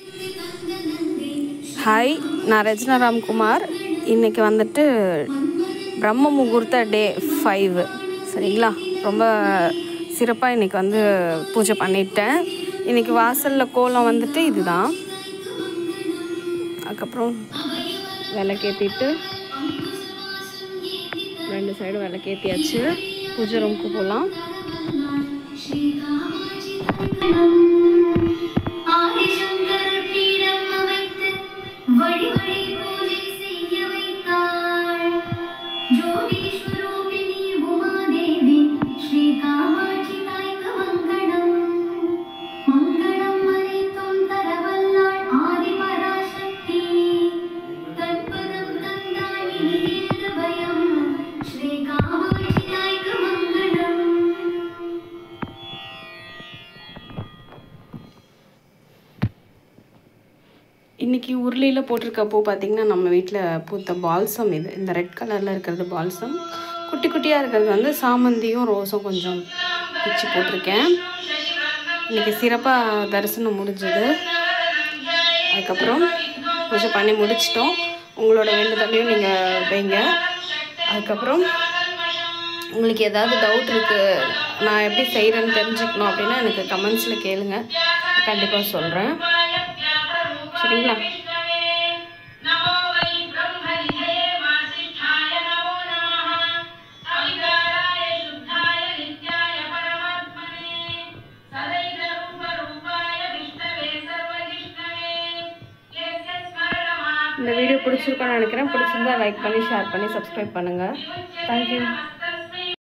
hi நான் ரஜினா ராம்குமார் இன்றைக்கி வந்துட்டு பிரம்ம முகூர்த்த டே ஃபைவ் சரிங்களா ரொம்ப சிறப்பாக இன்றைக்கி வந்து பூஜை பண்ணிட்டேன் இன்றைக்கி வாசலில் கோலம் வந்துட்டு இதுதான் அதுக்கப்புறம் விளக்கேற்றிட்டு ரெண்டு சைடு விளக்கேற்றியாச்சு பூஜை ரூமுக்கு போகலாம் ஆதிசங்கரர் பீடம் அமைத்து வழி வழி பூஜை செய்ய வைத்தாள் ஜோதிஸ்வரூபிணி உமாதேவி ஸ்ரீ காமாட்சி தாய்க்கு மங்களம் மங்களம் அனைத்தும் தரவல்லாள் ஆதி பராசக்தி தற்பதம் தந்தாய் நீது பயம் ஸ்ரீ காமாட்சி தாய்க்கு மங்களம் இன்றைக்கி உருளியில் போட்டிருக்க பூ பார்த்திங்கன்னா நம்ம வீட்டில் பூத்த பால்சம் இது இந்த ரெட் கலரில் இருக்கிறது பால்சம் குட்டி குட்டியாக இருக்கிறது வந்து சாமந்தியும் ரோஸும் கொஞ்சம் பிச்சு போட்டிருக்கேன் இன்றைக்கி சிறப்பாக தரிசனம் முடிஞ்சது அதுக்கப்புறம் பூஜை பண்ணி முடிச்சிட்டோம் உங்களோட வேண்டுதலையும் நீங்கள் வைங்க அதுக்கப்புறம் உங்களுக்கு ஏதாவது டவுட் இருக்குது நான் எப்படி செய்கிறேன்னு தெரிஞ்சுக்கணும் அப்படின்னா எனக்கு கமெண்ட்ஸில் கேளுங்க கண்டிப்பாக சொல்கிறேன் சரிங்களா नमो वै ब्रह्मनिधये वासिष्ठाय नमो नमः अविकाराय शुद्धाय नित्याय परमात्मने सदैकरूपरूपाय विष्णवे सर्वजिष्णवे यस्य स्मरणमात्र இந்த வீடியோ பிடிச்சிருக்கோன்னு நினைக்கிறேன் பிடிச்சிருந்தா லைக் பண்ணி ஷேர் பண்ணி சப்ஸ்கிரைப் பண்ணுங்கள் தேங்க்யூ